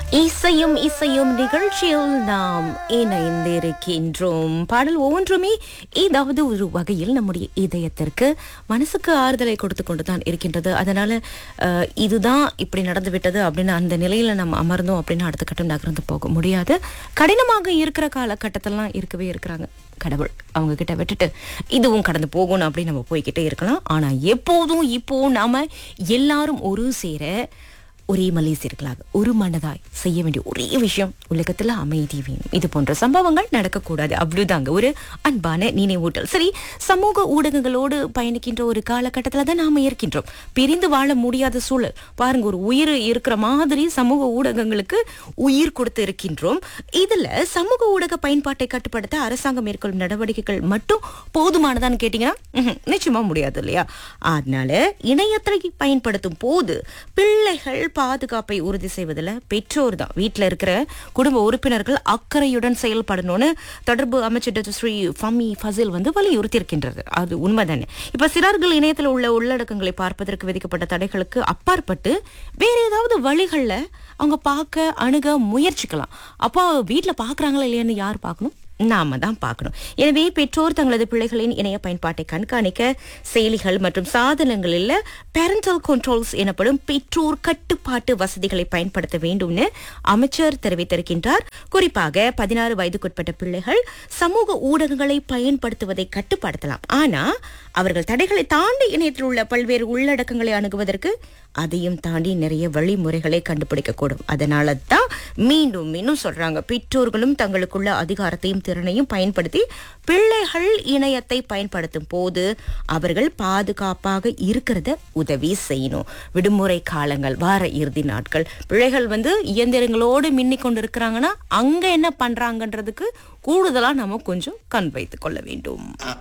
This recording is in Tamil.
இசையும் இசையும் நிகழ்ச்சியில் நாம் இணைந்திருக்கின்றோம் பாடல் ஒவ்வொன்றுமே ஏதாவது ஒரு வகையில் நம்முடைய இதயத்திற்கு மனசுக்கு ஆறுதலை கொடுத்து கொண்டு தான் இருக்கின்றது அதனால அஹ், இதுதான் இப்படி நடந்து விட்டது அப்படின்னு அந்த நிலையில நம்ம அமர்ந்தோம் அப்படின்னு அடுத்த கட்டம் நகர்ந்து போக முடியாது கடினமாக இருக்கிற காலகட்டத்திலாம் இருக்கவே இருக்கிறாங்க கடவுள் அவங்க கிட்ட விட்டுட்டு இதுவும் கடந்து போகணும் அப்படின்னு நம்ம போய்கிட்டே இருக்கலாம் ஆனா எப்போதும் இப்போ நாம எல்லாரும் ஒரு சேர ஒரே மலேசியர்களாக ஒரு மனதாய் செய்ய வேண்டிய ஒரே விஷயம் உலகத்துல அமைதி வேணும் இது போன்ற சம்பவங்கள் நடக்கக்கூடாது அவ்வளவுதாங்க ஒரு அன்பான நினைவூட்டல் சரி சமூக ஊடகங்களோடு பயணிக்கின்ற ஒரு காலகட்டத்துல தான் நாம இருக்கின்றோம் பிரிந்து வாழ முடியாத சூழல் பாருங்க ஒரு உயிர் இருக்கிற மாதிரி சமூக ஊடகங்களுக்கு உயிர் கொடுத்து இருக்கின்றோம் இதுல சமூக ஊடக பயன்பாட்டை கட்டுப்படுத்த அரசாங்கம் மேற்கொள்ளும் நடவடிக்கைகள் மட்டும் போதுமானதான்னு கேட்டீங்கன்னா ம்ஹும், நிச்சயமா முடியாது இல்லையா அதனால இணையத்தை பயன்படுத்தும் போது பிள்ளைகள் பாதுகாப்பை உறுதி செய்வதில் பெற்றோர் தான் வீட்டில் இருக்கிற குடும்ப உறுப்பினர்கள் அக்கறையுடன் செயல்படணும்னு தொடர்பு அமைச்சர் டாக்டர் ஸ்ரீ ஃபமி ஃபசில் வந்து வலியுறுத்தி இருக்கின்றது அது உண்மைதானே இப்ப சிறார்கள் இணையத்தில் உள்ள உள்ளடக்கங்களை பார்ப்பதற்கு விதிக்கப்பட்ட தடைகளுக்கு அப்பாற்பட்டு வேற ஏதாவது வழிகள்ல அவங்க பார்க்க அணுக முயற்சிக்கலாம் அப்போ வீட்ல பாக்குறாங்களா இல்லையான்னு யார் பார்க்கணும் நாம தான் பார்க்கணும் எனவே பெற்றோர் தங்களது பிள்ளைகளின் இணைய பயன்பாட்டை கண்காணிக்க செயலிகள் மற்றும் சாதனங்களில் பேரண்டல் கண்ட்ரோல்ஸ் எனப்படும் பெற்றோர் கட்டுப்பாட்டு வசதிகளை பயன்படுத்த வேண்டும்னு அமைச்சர் தெரிவித்திருக்கின்றார் குறிப்பாக பதினாறு வயதுக்குட்பட்ட பிள்ளைகள் சமூக ஊடகங்களை பயன்படுத்துவதை கட்டுப்படுத்தலாம் ஆனா அவர்கள் தடைகளை தாண்டி இணையத்தில் உள்ள பல்வேறு உள்ளடக்கங்களை அணுகுவதற்கு அதையும் தாண்டி நிறைய வழிமுறைகளை கண்டுபிடிக்கக்கூடும் அதனால தான் மீண்டும் மீண்டும் சொல்றாங்க பெற்றோர்களும் தங்களுக்குள்ள அதிகாரத்தையும் திறனையும் பயன்படுத்தி பிள்ளைகள் இணையத்தை பயன்படுத்தும் போது அவர்கள் பாதுகாப்பாக இருக்கிறத உதவி செய்யணும் விடுமுறை காலங்கள் வார இறுதி நாட்கள் பிள்ளைகள் வந்து இயந்திரங்களோடு மின்னிக் கொண்டு இருக்கிறாங்கன்னா அங்க என்ன பண்றாங்கன்றதுக்கு கூடுதலா நம்ம கொஞ்சம் கண் வைத்துக் கொள்ள வேண்டும்